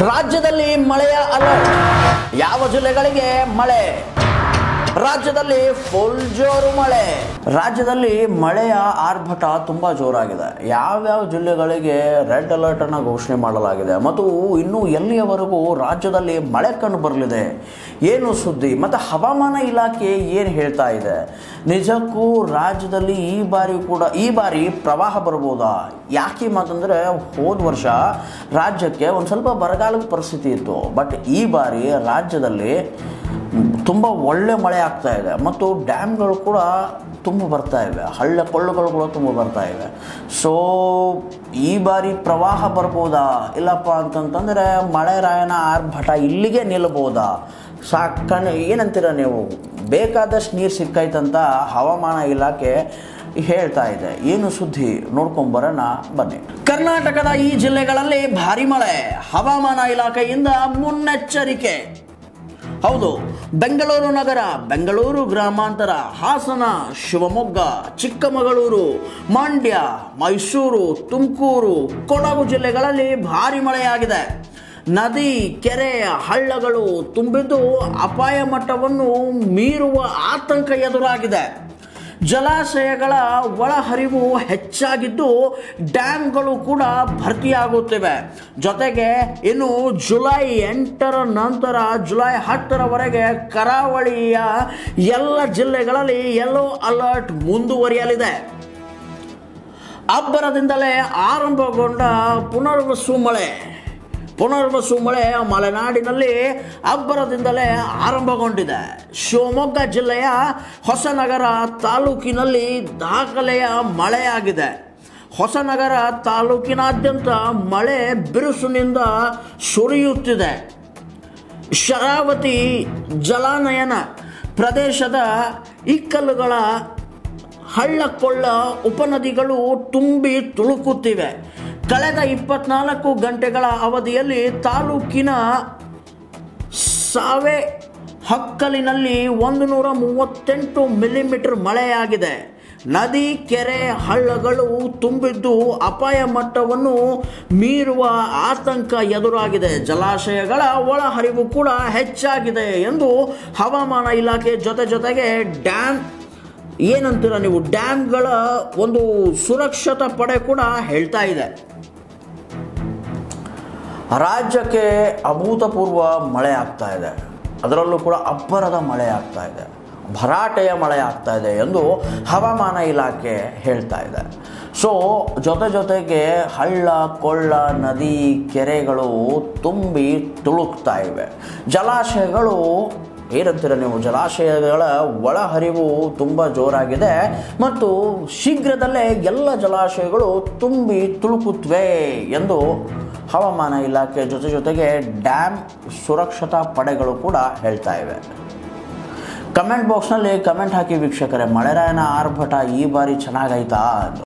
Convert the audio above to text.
ರಾಜ್ಯದಲ್ಲಿ ಮಳೆಯ ಅಲರ್ಟ್ ಯಾವ ಜಿಲ್ಲೆಗಳಿಗೆ ಮಳೆ ರಾಜ್ಯದಲ್ಲಿ ಫುಲ್ ಜೋರು ಮಳೆ ರಾಜ್ಯದಲ್ಲಿ ಮಳೆಯ ಆರ್ಭಟ ತುಂಬಾ ಜೋರಾಗಿದೆ ಯಾವ್ಯಾವ ಜಿಲ್ಲೆಗಳಿಗೆ ರೆಡ್ ಅಲರ್ಟ್ ಅನ್ನ ಘೋಷಣೆ ಮಾಡಲಾಗಿದೆ ಮತ್ತು ಇನ್ನು ಎಲ್ಲಿಯವರೆಗೂ ರಾಜ್ಯದಲ್ಲಿ ಮಳೆ ಕಂಡು ಬರಲಿದೆ ಏನು ಸುದ್ದಿ ಮತ್ತು ಹವಾಮಾನ ಇಲಾಖೆ ಏನು ಹೇಳ್ತಾ ಇದೆ ನಿಜಕ್ಕೂ ರಾಜ್ಯದಲ್ಲಿ ಈ ಬಾರಿ ಕೂಡ ಈ ಬಾರಿ ಪ್ರವಾಹ ಬರ್ಬೋದಾ ಯಾಕೆ ಮಾತಂದ್ರೆ ಹೋದ ವರ್ಷ ರಾಜ್ಯಕ್ಕೆ ಒಂದು ಸ್ವಲ್ಪ ಬರಗಾಲದ ಪರಿಸ್ಥಿತಿ ಇತ್ತು ಬಟ್ ಈ ಬಾರಿ ರಾಜ್ಯದಲ್ಲಿ ತುಂಬ ಒಳ್ಳೆ ಮಳೆ ಆಗ್ತಾ ಇದೆ ಮತ್ತು ಡ್ಯಾಮ್ಗಳು ಕೂಡ ತುಂಬ ಬರ್ತಾ ಇವೆ ಹಳ್ಳ ಕೊಳ್ಳಗಳು ಕೂಡ ತುಂಬ ಬರ್ತಾ ಇವೆ ಸೊ ಈ ಬಾರಿ ಪ್ರವಾಹ ಬರ್ಬೋದಾ ಇಲ್ಲಪ್ಪ ಅಂತಂತಂದರೆ ಮಳೆ ರಾಯನ ಆರ್ಭಟ ಇಲ್ಲಿಗೆ ನಿಲ್ಬೋದಾ ಸಾಕಣೆ ಏನಂತೀರ ನೀವು ಬೇಕಾದಷ್ಟು ನೀರು ಸಿಕ್ಕೈತಂತ ಹವಾಮಾನ ಇಲಾಖೆ ಹೇಳ್ತಾ ಇದೆ ಏನು ಸುದ್ದಿ ನೋಡ್ಕೊಂಬರೋಣ ಬನ್ನಿ ಕರ್ನಾಟಕದ ಈ ಜಿಲ್ಲೆಗಳಲ್ಲಿ ಭಾರಿ ಮಳೆ ಹವಾಮಾನ ಇಲಾಖೆಯಿಂದ ಮುನ್ನೆಚ್ಚರಿಕೆ ಹೌದು ಬೆಂಗಳೂರು ನಗರ ಬೆಂಗಳೂರು ಗ್ರಾಮಾಂತರ ಹಾಸನ ಶಿವಮೊಗ್ಗ ಚಿಕ್ಕಮಗಳೂರು ಮಂಡ್ಯ ಮೈಸೂರು ತುಮಕೂರು ಕೊಡಗು ಜಿಲ್ಲೆಗಳಲ್ಲಿ ಭಾರಿ ಮಳೆಯಾಗಿದೆ ನದಿ ಕೆರೆ ಹಳ್ಳಗಳು ತುಂಬಿದ್ದು ಅಪಾಯ ಮಟ್ಟವನ್ನು ಮೀರುವ ಆತಂಕ ಎದುರಾಗಿದೆ ಜಲಾಶಯಗಳ ಒಳಹರಿವು ಹೆಚ್ಚಾಗಿದ್ದು ಡ್ಯಾಮ್ಗಳು ಕೂಡ ಭರ್ತಿಯಾಗುತ್ತಿವೆ ಜೊತೆಗೆ ಇನ್ನು ಜುಲೈ ಎಂಟರ ನಂತರ ಜುಲೈ ಹತ್ತರವರೆಗೆ ಕರಾವಳಿಯ ಎಲ್ಲ ಜಿಲ್ಲೆಗಳಲ್ಲಿ ಯೆಲ್ಲೋ ಅಲರ್ಟ್ ಮುಂದುವರಿಯಲಿದೆ ಅಬ್ಬರದಿಂದಲೇ ಆರಂಭಗೊಂಡ ಪುನರ್ವಸು ಮಳೆ ಪುನರ್ವಸು ಮಳೆ ಮಲೆನಾಡಿನಲ್ಲಿ ಅಬ್ಬರದಿಂದಲೇ ಆರಂಭಗೊಂಡಿದೆ ಶಿವಮೊಗ್ಗ ಜಿಲ್ಲೆಯ ಹೊಸನಗರ ತಾಲೂಕಿನಲ್ಲಿ ದಾಖಲೆಯ ಮಳೆಯಾಗಿದೆ ಹೊಸನಗರ ತಾಲೂಕಿನಾದ್ಯಂತ ಮಳೆ ಬಿರುಸಿನಿಂದ ಸುರಿಯುತ್ತಿದೆ ಶರಾವತಿ ಜಲಾನಯನ ಪ್ರದೇಶದ ಇಕ್ಕಲ್ಲುಗಳ ಹಳ್ಳಕೊಳ್ಳ ಉಪನದಿಗಳು ತುಂಬಿ ತುಳುಕುತ್ತಿವೆ ಕಳೆದ ಇಪ್ಪತ್ನಾಲ್ಕು ಗಂಟೆಗಳ ಅವಧಿಯಲ್ಲಿ ತಾಲೂಕಿನ ಸಾವೆ ಹಕ್ಕಲಿನಲ್ಲಿ ಒಂದು ನೂರ ಮೂವತ್ತೆಂಟು ಮಿಲಿಮೀಟರ್ ಮಳೆಯಾಗಿದೆ ನದಿ ಕೆರೆ ಹಳ್ಳಗಳು ತುಂಬಿದ್ದು ಅಪಾಯ ಮಟ್ಟವನ್ನು ಮೀರುವ ಆತಂಕ ಎದುರಾಗಿದೆ ಜಲಾಶಯಗಳ ಒಳಹರಿವು ಕೂಡ ಹೆಚ್ಚಾಗಿದೆ ಎಂದು ಹವಾಮಾನ ಇಲಾಖೆ ಜೊತೆ ಜೊತೆಗೆ ಡ್ಯಾಮ್ ಏನಂತೀರ ನೀವು ಡ್ಯಾಮ್ಗಳ ಒಂದು ಸುರಕ್ಷತಾ ಪಡೆ ಕೂಡ ಹೇಳ್ತಾ ಇದೆ ರಾಜ್ಯಕ್ಕೆ ಅಭೂತಪೂರ್ವ ಮಳೆ ಆಗ್ತಾ ಇದೆ ಅದರಲ್ಲೂ ಕೂಡ ಅಬ್ಬರದ ಮಳೆ ಆಗ್ತಾ ಇದೆ ಭರಾಟೆಯ ಮಳೆ ಆಗ್ತಾ ಇದೆ ಎಂದು ಹವಾಮಾನ ಇಲಾಖೆ ಹೇಳ್ತಾ ಇದೆ ಸೊ ಜೊತೆ ಜೊತೆಗೆ ಹಳ್ಳ ಕೊಳ್ಳ ನದಿ ಕೆರೆಗಳು ತುಂಬಿ ತುಳುಕ್ತಾ ಇವೆ ಜಲಾಶಯಗಳು ಏನಂತೀರ ನೀವು ಜಲಾಶಯಗಳ ಒಳಹರಿವು ತುಂಬ ಜೋರಾಗಿದೆ ಮತ್ತು ಶೀಘ್ರದಲ್ಲೇ ಎಲ್ಲ ಜಲಾಶಯಗಳು ತುಂಬಿ ತುಳುಕುತ್ತವೆ ಎಂದು ಹವಾಮಾನ ಇಲಾಖೆ ಜೊತೆ ಜೊತೆಗೆ ಡ್ಯಾಮ್ ಸುರಕ್ಷತಾ ಪಡೆಗಳು ಕೂಡ ಹೇಳ್ತಾ ಇವೆ ಕಮೆಂಟ್ ಬಾಕ್ಸ್ನಲ್ಲಿ ಕಮೆಂಟ್ ಹಾಕಿ ವೀಕ್ಷಕರೇ ಮಳೆರಾಯನ ಆರ್ಭಟ ಈ ಬಾರಿ ಚೆನ್ನಾಗೈತಾ ಅಂತ